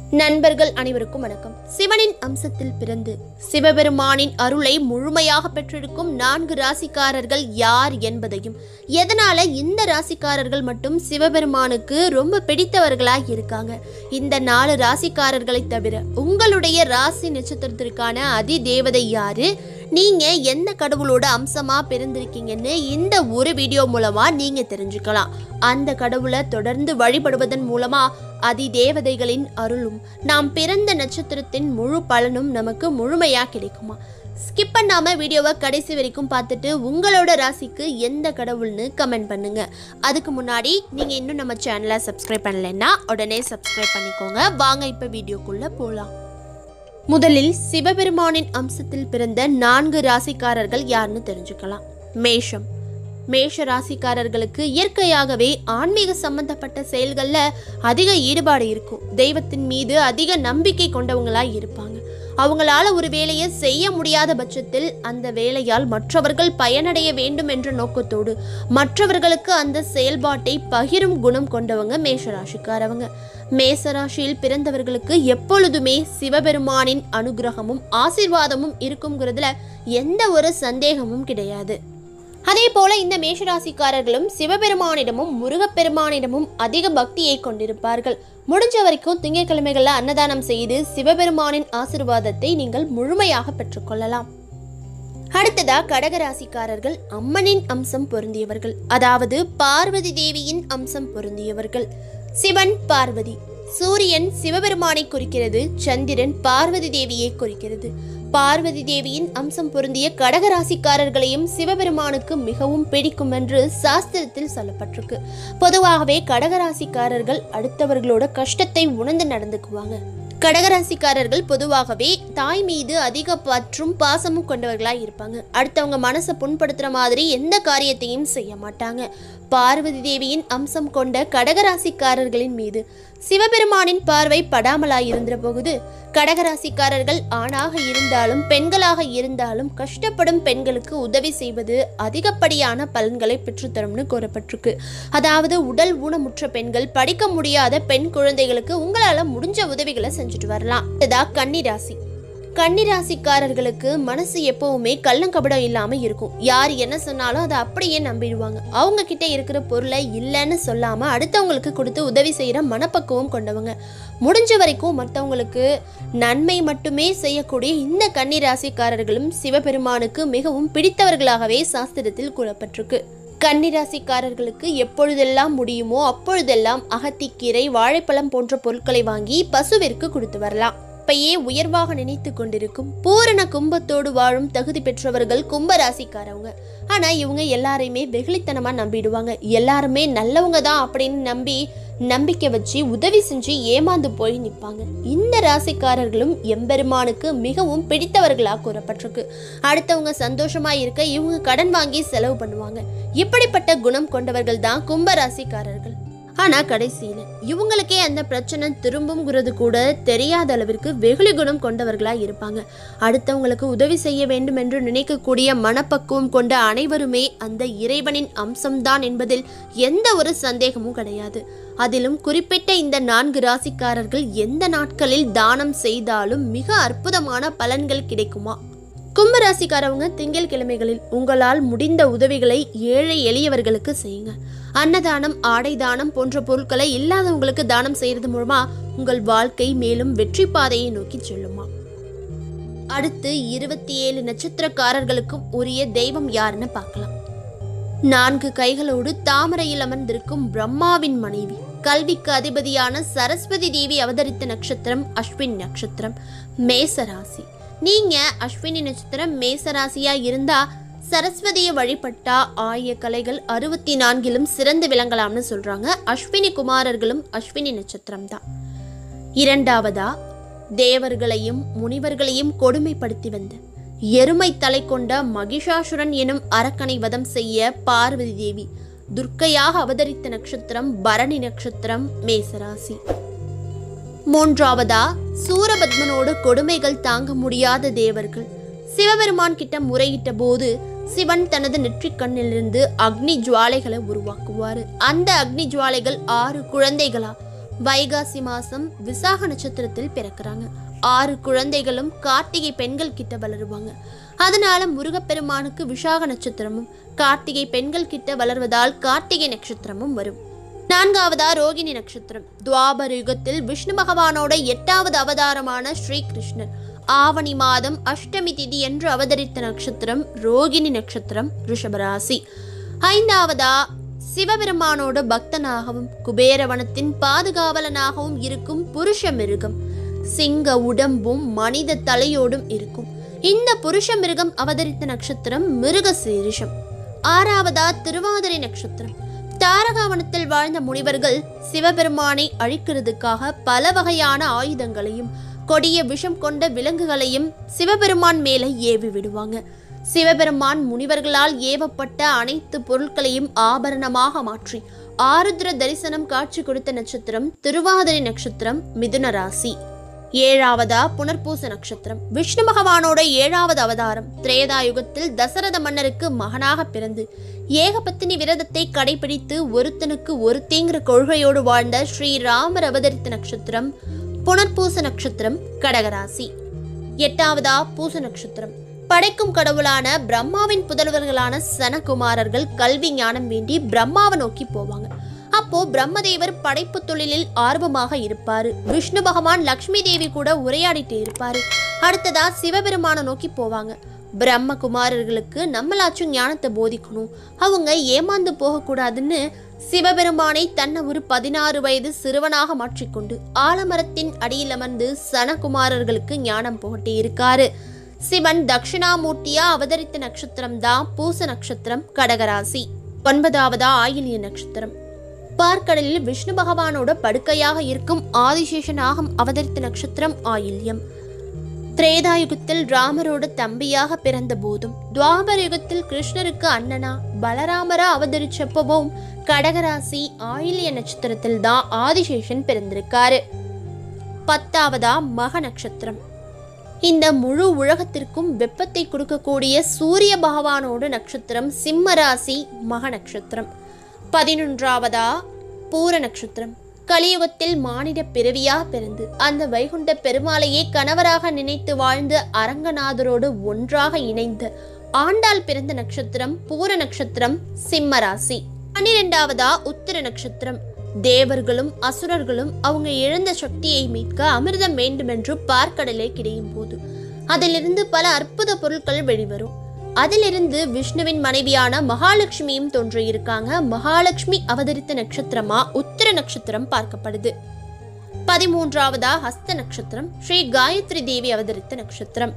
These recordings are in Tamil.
நண்பர்கள் அனைவருக்கும் வணக்கம் சிவனின் அம்சத்தில் பிறந்து சிவபெருமானின் அருளை முழுமையாக பெற்றிருக்கும் நான்கு ராசிக்காரர்கள் யார் என்பதையும் எதனால இந்த ராசிக்காரர்கள் மட்டும் சிவபெருமானுக்கு ரொம்ப பிடித்தவர்களாக இருக்காங்க இந்த நாலு ராசிக்காரர்களை தவிர உங்களுடைய ராசி நட்சத்திரத்திற்கான அதி தேவதை யாரு நீங்க எந்த கடவுளோட அம்சமா பிறந்திருக்கீங்கன்னு இந்த ஒரு வீடியோ மூலமா நீங்க தெரிஞ்சுக்கலாம் அந்த கடவுளை தொடர்ந்து வழிபடுவதன் மூலமா அதி தேவதைகளின் அருளும் நாம் பிறந்த நட்சத்திரத்தின் முழு பலனும் நமக்கு முழுமையா கிடைக்குமா ஸ்கிப் பண்ணாம வீடியோவை கடைசி வரைக்கும் பார்த்துட்டு உங்களோட ராசிக்கு எந்த கடவுள்னு கமெண்ட் பண்ணுங்க அதுக்கு முன்னாடி நீங்க இன்னும் நம்ம சேனலை சப்ஸ்கிரைப் பண்ணலைன்னா உடனே சப்ஸ்கிரைப் பண்ணிக்கோங்க வாங்க இப்ப வீடியோக்குள்ள போலாம் முதலில் சிவபெருமானின் அம்சத்தில் பிறந்த நான்கு ராசிக்காரர்கள் யாருன்னு தெரிஞ்சுக்கலாம் மேஷம் மேஷ ராசிக்காரர்களுக்கு இயற்கையாகவே ஆன்மீக சம்பந்தப்பட்ட செயல்கள்ல அதிக ஈடுபாடு இருக்கும் தெய்வத்தின் மீது அதிக நம்பிக்கை கொண்டவங்களா இருப்பாங்க அவங்களால ஒரு வேலையை செய்ய முடியாத பட்சத்தில் அந்த வேலையால் மற்றவர்கள் பயனடைய வேண்டும் என்ற நோக்கத்தோடு மற்றவர்களுக்கு அந்த செயல்பாட்டை பகிரும் குணம் கொண்டவங்க மேஷராசிக்காரவங்க மேசராசியில் பிறந்தவர்களுக்கு எப்பொழுதுமே சிவபெருமானின் அனுகிரகமும் ஆசீர்வாதமும் இருக்குங்கிறதுல எந்த ஒரு சந்தேகமும் கிடையாது அதே போல இந்த மேஷராசிக்காரர்களும் சிவபெருமானிடமும் முருகப்பெருமானிடமும் அதிக பக்தியை கொண்டிருப்பார்கள் முடிஞ்ச வரைக்கும் திங்கட்கிழமைகள்ல அன்னதானம் செய்து சிவபெருமானின் ஆசிர்வாதத்தை நீங்கள் முழுமையாக பெற்றுக்கொள்ளலாம் அடுத்ததா கடகராசிக்காரர்கள் அம்மனின் அம்சம் பொருந்தியவர்கள் அதாவது பார்வதி தேவியின் அம்சம் பொருந்தியவர்கள் சிவன் பார்வதி சூரியன் சிவபெருமானை குறிக்கிறது சந்திரன் பார்வதி தேவியை குறிக்கிறது பார்வதி தேவியின் அம்சம் பொருந்திய கடகராசிக்காரர்களையும் சிவபெருமானுக்கு மிகவும் பிடிக்கும் என்று சாஸ்திரத்தில் சொல்லப்பட்டிருக்கு பொதுவாகவே கடகராசிக்காரர்கள் அடுத்தவர்களோட கஷ்டத்தை உணர்ந்து நடந்துக்குவாங்க கடகராசிக்காரர்கள் பொதுவாகவே தாய் மீது அதிக பற்றும் பாசமும் கொண்டவர்களாக இருப்பாங்க அடுத்தவங்க மனசை புண்படுத்துற மாதிரி எந்த காரியத்தையும் செய்ய மாட்டாங்க பார்வதி தேவியின் அம்சம் கொண்ட கடகராசிக்காரர்களின் மீது சிவபெருமானின் பார்வை படாமலாய் இருந்த போகுது கடகராசிக்காரர்கள் ஆணாக இருந்தாலும் பெண்களாக இருந்தாலும் கஷ்டப்படும் பெண்களுக்கு உதவி செய்வது அதிகப்படியான பலன்களை பெற்றுத்தரும்னு கூறப்பட்டிருக்கு அதாவது உடல் ஊனமுற்ற பெண்கள் படிக்க முடியாத பெண் குழந்தைகளுக்கு உங்களால முடிஞ்ச உதவிகளை செஞ்சுட்டு வரலாம் இதா கன்னிராசி கன்னிராசிக்காரர்களுக்கு மனசு எப்பவுமே கள்ளங்கபடம் இல்லாம இருக்கும் யார் என்ன சொன்னாலும் அதை அப்படியே நம்பிடுவாங்க அவங்க கிட்ட இருக்கிற பொருளை இல்லைன்னு சொல்லாம அடுத்தவங்களுக்கு கொடுத்து உதவி செய்யற மனப்பக்குவம் கொண்டவங்க முடிஞ்ச வரைக்கும் மற்றவங்களுக்கு நன்மை மட்டுமே செய்யக்கூடிய இந்த கன்னிராசிக்காரர்களும் சிவபெருமானுக்கு மிகவும் பிடித்தவர்களாகவே சாஸ்திரத்தில் கூறப்பட்டிருக்கு கன்னிராசிக்காரர்களுக்கு எப்பொழுதெல்லாம் முடியுமோ அப்பொழுதெல்லாம் அகத்திக்கீரை வாழைப்பழம் போன்ற பொருட்களை வாங்கி பசுவிற்கு கொடுத்து வரலாம் அப்பையே உயர்வாக நினைத்து கொண்டிருக்கும் பூரண கும்பத்தோடு வாழும் தகுதி பெற்றவர்கள் கும்பராசிக்காரவங்க ஆனா இவங்க எல்லாரையுமே வெகுளித்தனமா நம்பிடுவாங்க எல்லாருமே நல்லவங்க தான் அப்படின்னு நம்பி நம்பிக்கை வச்சு உதவி செஞ்சு ஏமாந்து போய் நிற்பாங்க இந்த ராசிக்காரர்களும் எம்பெருமானுக்கு மிகவும் பிடித்தவர்களா கூறப்பட்டிருக்கு அடுத்தவங்க சந்தோஷமா இருக்க இவங்க கடன் வாங்கி செலவு பண்ணுவாங்க இப்படிப்பட்ட குணம் கொண்டவர்கள் தான் கும்பராசிக்காரர்கள் ஆனா கடைசியில இவங்களுக்கே அந்த பிரச்சனை திரும்புங்கிறது கூட தெரியாத அளவிற்கு வெகுளி குணம் கொண்டவர்களா இருப்பாங்க அடுத்தவங்களுக்கு உதவி செய்ய வேண்டும் என்று நினைக்கக்கூடிய மனப்பக்குவம் கொண்ட அனைவருமே அந்த இறைவனின் அம்சம்தான் என்பதில் எந்த ஒரு சந்தேகமும் கிடையாது அதிலும் குறிப்பிட்ட இந்த நான்கு ராசிக்காரர்கள் எந்த நாட்களில் தானம் செய்தாலும் மிக அற்புதமான பலன்கள் கிடைக்குமா கும்பராசிக்காரவங்க திங்கள் கிழமைகளில் உங்களால் முடிந்த உதவிகளை ஏழை எளியவர்களுக்கு செய்யுங்க அன்னதானம் ஆடை தானம் போன்ற பொருட்களை இல்லாதவங்களுக்கு தானம் செய்யறது மூலமா உங்கள் வாழ்க்கை மேலும் வெற்றி பாதையை நோக்கி செல்லுமா அடுத்து இருபத்தி ஏழு நட்சத்திரக்காரர்களுக்கும் உரிய தெய்வம் யாருன்னு பார்க்கலாம் நான்கு கைகளோடு தாமரையில் அமர்ந்திருக்கும் பிரம்மாவின் மனைவி கல்விக்கு அதிபதியான சரஸ்வதி தேவி அவதரித்த நட்சத்திரம் அஸ்வின் நட்சத்திரம் மேசராசி நீங்க அஸ்வினி நட்சத்திரம் மேசராசியா இருந்தா சரஸ்வதியை வழிபட்டா ஆய கலைகள் அறுபத்தி நான்கிலும் சிறந்து விளங்கலாம்னு சொல்றாங்க அஸ்வினி குமாரர்களும் அஸ்வினி நட்சத்திரம் தான் இரண்டாவதா தேவர்களையும் முனிவர்களையும் கொடுமைப்படுத்தி வந்த எருமை தலை கொண்ட மகிஷாசுரன் எனும் அரக்கனை வதம் செய்ய பார்வதி தேவி துர்க்கையாக அவதரித்த நட்சத்திரம் பரணி நட்சத்திரம் மேசராசி மூன்றாவதா சூரபத்மனோட கொடுமைகள் தாங்க முடியாத தேவர்கள் சிவபெருமான் கிட்ட முறையிட்ட போது சிவன் தனது நெற்றிக் கண்ணிலிருந்து அக்னி ஜுவாலைகளை உருவாக்குவார் அந்த அக்னி ஜுவாலைகள் ஆறு குழந்தைகளா வைகாசி மாசம் விசாக நட்சத்திரத்தில் பிறக்கிறாங்க ஆறு குழந்தைகளும் கார்த்திகை பெண்கள் கிட்ட வளருவாங்க அதனால முருகப்பெருமானுக்கு விஷாக நட்சத்திரமும் கார்த்திகை பெண்கள் கிட்ட வளர்வதால் கார்த்திகை நட்சத்திரமும் வரும் நான்காவதா ரோகிணி நட்சத்திரம் துவாபர யுகத்தில் விஷ்ணு பகவானோட எட்டாவது அவதாரமான ஸ்ரீகிருஷ்ணர் ஆவணி மாதம் அஷ்டமி திதி என்று அவதரித்த நட்சத்திரம் ரோகிணி நட்சத்திரம் ரிஷபராசி ஐந்தாவதா சிவபெருமானோட பக்தனாகவும் குபேரவனத்தின் பாதுகாவலனாகவும் இருக்கும் புருஷ மிருகம் சிங்க உடம்பும் மனித தலையோடும் இருக்கும் இந்த புருஷ மிருகம் அவதரித்த நட்சத்திரம் மிருக சீரிஷம் ஆறாவதா திருவாதிரை நட்சத்திரம் தாரகாவனத்தில் வாழ்ந்த முனிவர்கள் சிவபெருமானை அழிக்கிறதுக்காக பல வகையான ஆயுதங்களையும் கொடிய விஷம் கொண்ட விலங்குகளையும் சிவபெருமான் மேலே ஏவி விடுவாங்க சிவபெருமான் முனிவர்களால் ஏவப்பட்ட அனைத்து பொருட்களையும் ஆபரணமாக மாற்றி ஆருத்ர தரிசனம் காட்சி கொடுத்த நட்சத்திரம் திருவாதிரை நட்சத்திரம் மிதுன ராசி ஏழாவதா புனர்பூச நட்சத்திரம் விஷ்ணு பகவானோட ஏழாவது அவதாரம் திரேதாயுகத்தில் தசரத மன்னருக்கு மகனாக பிறந்து ஏகபத்தினி விரதத்தை கடைபிடித்து ஒருத்தனுக்கு ஒருத்தேங்கிற கொள்கையோடு வாழ்ந்த ஸ்ரீராமர் அவதரித்த நட்சத்திரம் புனர்பூச நட்சத்திரம் கடகராசி எட்டாவதா பூச நட்சத்திரம் படைக்கும் கடவுளான பிரம்மாவின் புதல்வர்களான சனகுமாரர்கள் கல்வி ஞானம் வேண்டி பிரம்மாவை நோக்கி போவாங்க அப்போ பிரம்மதேவர் படைப்பு தொழிலில் ஆர்வமாக இருப்பாரு விஷ்ணு பகவான் லக்ஷ்மி தேவி கூட உரையாடிட்டு இருப்பாரு அடுத்ததா சிவபெருமானை நோக்கி போவாங்க பிரம்ம குமாரர்களுக்கு நம்மளாச்சும் ஞானத்தை போதிக்கணும் அவங்க ஏமாந்து போகக்கூடாதுன்னு சிவபெருமானை தன்னை ஒரு பதினாறு வயது சிறுவனாக மாற்றிக்கொண்டு ஆலமரத்தின் அடியில் அமர்ந்து சனகுமாரர்களுக்கு ஞானம் புகட்டி இருக்காரு சிவன் தட்சிணாமூர்த்தியா அவதரித்த நட்சத்திரம் தான் பூச நட்சத்திரம் கடகராசி ஒன்பதாவதா ஆயிலிய நட்சத்திரம் பார்க்கடலில் விஷ்ணு பகவானோட படுக்கையாக இருக்கும் ஆதிசேஷனாகம் அவதரித்த நட்சத்திரம் ஆயில்யம் திரேதாயுகத்தில் ராமரோட தம்பியாக பிறந்த போதும் துவாபர யுகத்தில் கிருஷ்ணருக்கு அண்ணனா பலராமரா அவதரிச்சப்பவும் கடகராசி ஆயில்ய நட்சத்திரத்தில் தான் ஆதிசேஷன் பிறந்திருக்காரு பத்தாவதா மக நட்சத்திரம் இந்த முழு உலகத்திற்கும் வெப்பத்தை கொடுக்கக்கூடிய சூரிய பகவானோட நட்சத்திரம் சிம்ம ராசி மக நட்சத்திரம் பதினொன்றாவதா பூர நட்சத்திரம் கலியுகத்தில் மானிட பிறவியா பிறந்து அந்த வைகுண்ட பெருமாளையே கணவராக நினைத்து வாழ்ந்து அரங்கநாதரோடு ஒன்றாக இணைந்து ஆண்டாள் பிறந்த நட்சத்திரம் பூர நட்சத்திரம் சிம்ம ராசி பன்னிரெண்டாவதா உத்திர நட்சத்திரம் தேவர்களும் அசுரர்களும் அவங்க இழந்த சக்தியை மீட்க அமிர்தம் வேண்டுமென்று பார்க்கடலே கிடையும் போது அதிலிருந்து பல அற்புத பொருட்கள் வெளிவரும் அதிலிருந்து விஷ்ணுவின் மனைவியான மகாலட்சுமியும் தோன்றியிருக்காங்க மகாலட்சுமி அவதரித்த நட்சத்திரமா உத்திர நட்சத்திரம் பார்க்கப்படுது பதிமூன்றாவதா ஹஸ்த நட்சத்திரம் ஸ்ரீ காயத்ரி தேவி அவதரித்த நட்சத்திரம்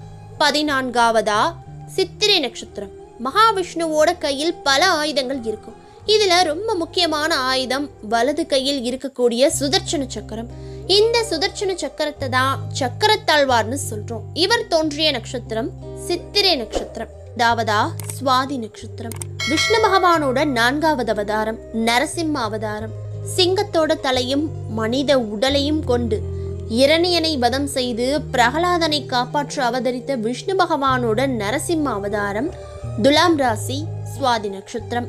பதினான்காவதா சித்திரை நட்சத்திரம் மகாவிஷ்ணுவோட கையில் பல ஆயுதங்கள் இருக்கும் இதுல ரொம்ப முக்கியமான ஆயுதம் வலது கையில் இருக்கக்கூடிய சுதர்சன சக்கரம் இந்த சுதர்சன சக்கரத்தை தான் சக்கரத்தாழ்வார்னு சொல்றோம் இவர் தோன்றிய நட்சத்திரம் சித்திரை நட்சத்திரம் அதாவதா சுவாதி நட்சத்திரம் விஷ்ணு பகவானோட நான்காவது அவதாரம் நரசிம்ம அவதாரம் சிங்கத்தோட தலையும் மனித உடலையும் கொண்டு இரணியனை வதம் செய்து பிரகலாதனை காப்பாற்ற அவதரித்த விஷ்ணு பகவானோட நரசிம்ம அவதாரம் துலாம் ராசி சுவாதி நட்சத்திரம்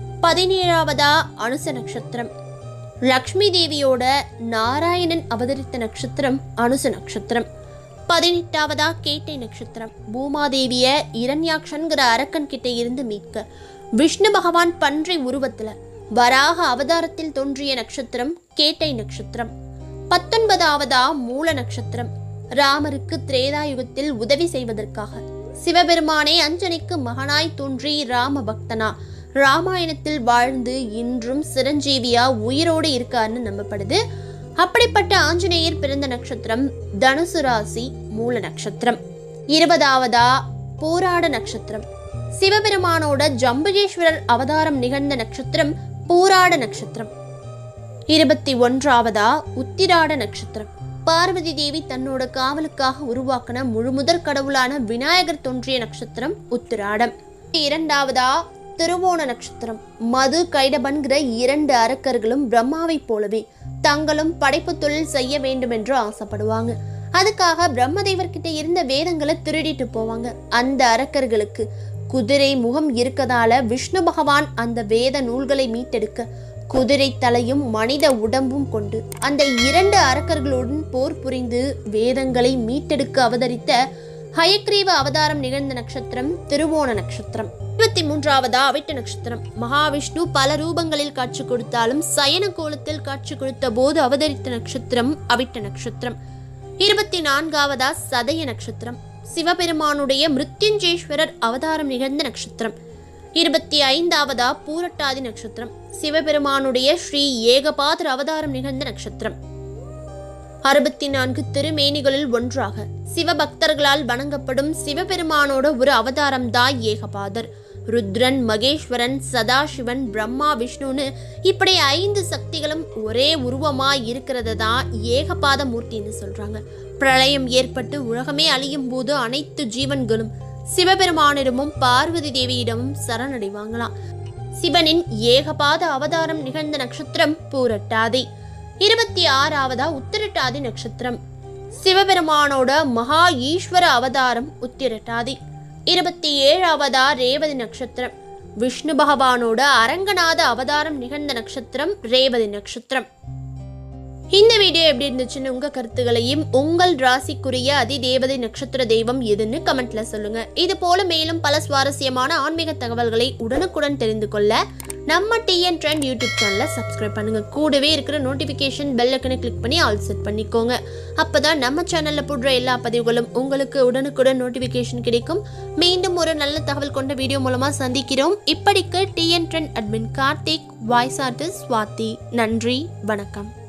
பதினேழாவதா அனுச நட்சத்திரம் லக்ஷ்மி தேவியோட நாராயணன் அவதரித்த நட்சத்திரம் அனுச நட்சத்திரம் பதினெட்டாவதா கேட்டை நட்சத்திரம் பூமாதேவிய இரண்யாக்ஷன்கிற அரக்கன் கிட்ட இருந்து மீட்க விஷ்ணு பகவான் பன்றை உருவத்துல வராக அவதாரத்தில் தோன்றிய நட்சத்திரம் கேட்டை நட்சத்திரம் பத்தொன்பதாவதா மூல நட்சத்திரம் ராமருக்கு திரேதாயுகத்தில் உதவி செய்வதற்காக சிவபெருமானே அஞ்சனைக்கு மகனாய் தோன்றி ராம பக்தனா ராமாயணத்தில் வாழ்ந்து இன்றும் சிரஞ்சீவியா உயிரோடு இருக்காருன்னு நம்பப்படுது அப்படிப்பட்ட ஆஞ்சநேயர் பிறந்த நட்சத்திரம் தனுசு ராசி மூல நட்சத்திரம் இருபதாவதா போராட நட்சத்திரம் சிவபெருமானோட ஜம்புகேஸ்வரர் அவதாரம் நிகழ்ந்த நட்சத்திரம் பூராட நட்சத்திரம் இருபத்தி ஒன்றாவதா உத்திராட நட்சத்திரம் பார்வதி தேவி தன்னோட காவலுக்காக உருவாக்கின முழுமுதற் கடவுளான விநாயகர் தோன்றிய நட்சத்திரம் உத்திராடம் இரண்டாவதா திருவோண நட்சத்திரம் மது கைடபன்கிற இரண்டு அரக்கர்களும் பிரம்மாவைப் போலவே தங்களும் படைப்பு தொழில் செய்ய வேண்டும் என்று ஆசைப்படுவாங்க அதுக்காக பிரம்மதேவர் கிட்ட இருந்த வேதங்களை திருடிட்டு போவாங்க அந்த அரக்கர்களுக்கு குதிரை முகம் இருக்கதால விஷ்ணு பகவான் அந்த வேத நூல்களை மீட்டெடுக்க குதிரை தலையும் மனித உடம்பும் கொண்டு அந்த இரண்டு அரக்கர்களுடன் போர் புரிந்து வேதங்களை மீட்டெடுக்க அவதரித்த ஹயக்ரீவ அவதாரம் நிகழ்ந்த நட்சத்திரம் திருவோண நட்சத்திரம் இருபத்தி மூன்றாவதா அவிட்ட நட்சத்திரம் மகாவிஷ்ணு பல ரூபங்களில் காட்சி கொடுத்தாலும் சயன கோலத்தில் காட்சி கொடுத்த போது அவதரித்த நட்சத்திரம் அவிட்ட நட்சத்திரம் இருபத்தி நான்காவதா சதய நட்சத்திரம் சிவபெருமானுடைய மிருத்யுஞ்சேஸ்வரர் அவதாரம் நிகழ்ந்த நட்சத்திரம் இருபத்தி ஐந்தாவதா பூரட்டாதி நட்சத்திரம் சிவபெருமானுடைய ஸ்ரீ ஏகபாதர் அவதாரம் நிகழ்ந்த நட்சத்திரம் அறுபத்தி நான்கு திருமேனிகளில் ஒன்றாக சிவபக்தர்களால் வணங்கப்படும் சிவபெருமானோட ஒரு அவதாரம் தான் ஏகபாதர் ருத்ரன் மகேஸ்வரன் சதாசிவன் பிரம்மா விஷ்ணுன்னு இப்படி ஐந்து சக்திகளும் ஒரே உருவமா இருக்கிறத தான் ஏகபாத மூர்த்தின்னு சொல்றாங்க பிரளயம் ஏற்பட்டு உலகமே அழியும் போது அனைத்து ஜீவன்களும் சிவபெருமானிடமும் பார்வதி தேவியிடமும் சரணடைவாங்களாம் சிவனின் ஏகபாத அவதாரம் நிகழ்ந்த நட்சத்திரம் பூரட்டாதி இருபத்தி ஆறாவதா உத்திரட்டாதி நட்சத்திரம் சிவபெருமானோட மகா ஈஸ்வர அவதாரம் உத்திரட்டாதி இருபத்தி ஏழாவதா ரேவதி நட்சத்திரம் விஷ்ணு பகவானோட அரங்கநாத அவதாரம் நிகழ்ந்த நட்சத்திரம் ரேவதி நட்சத்திரம் இந்த வீடியோ எப்படி இருந்துச்சுன்னு உங்க கருத்துகளையும் உங்கள் ராசிக்குரிய அதிதேவதை நட்சத்திர தெய்வம் எதுன்னு கமெண்ட்ல சொல்லுங்க இது போல மேலும் பல சுவாரஸ்யமான ஆன்மீக தகவல்களை உடனுக்குடன் தெரிந்து கொள்ள நம்ம டிஎன் ட்ரெண்ட் யூடியூப் சேனலை சப்ஸ்கிரைப் பண்ணுங்க கூடவே இருக்கிற நோட்டிஃபிகேஷன் பெல் ஐக்கனை கிளிக் பண்ணி ஆல் செட் பண்ணிக்கோங்க அப்பதான் நம்ம சேனல்ல போடுற எல்லா பதிவுகளும் உங்களுக்கு உடனுக்குடன் நோட்டிஃபிகேஷன் கிடைக்கும் மீண்டும் ஒரு நல்ல தகவல் கொண்ட வீடியோ மூலமா சந்திக்கிறோம் இப்படிக்கு TN trend admin Karthik voice artist Swathi நன்றி வணக்கம்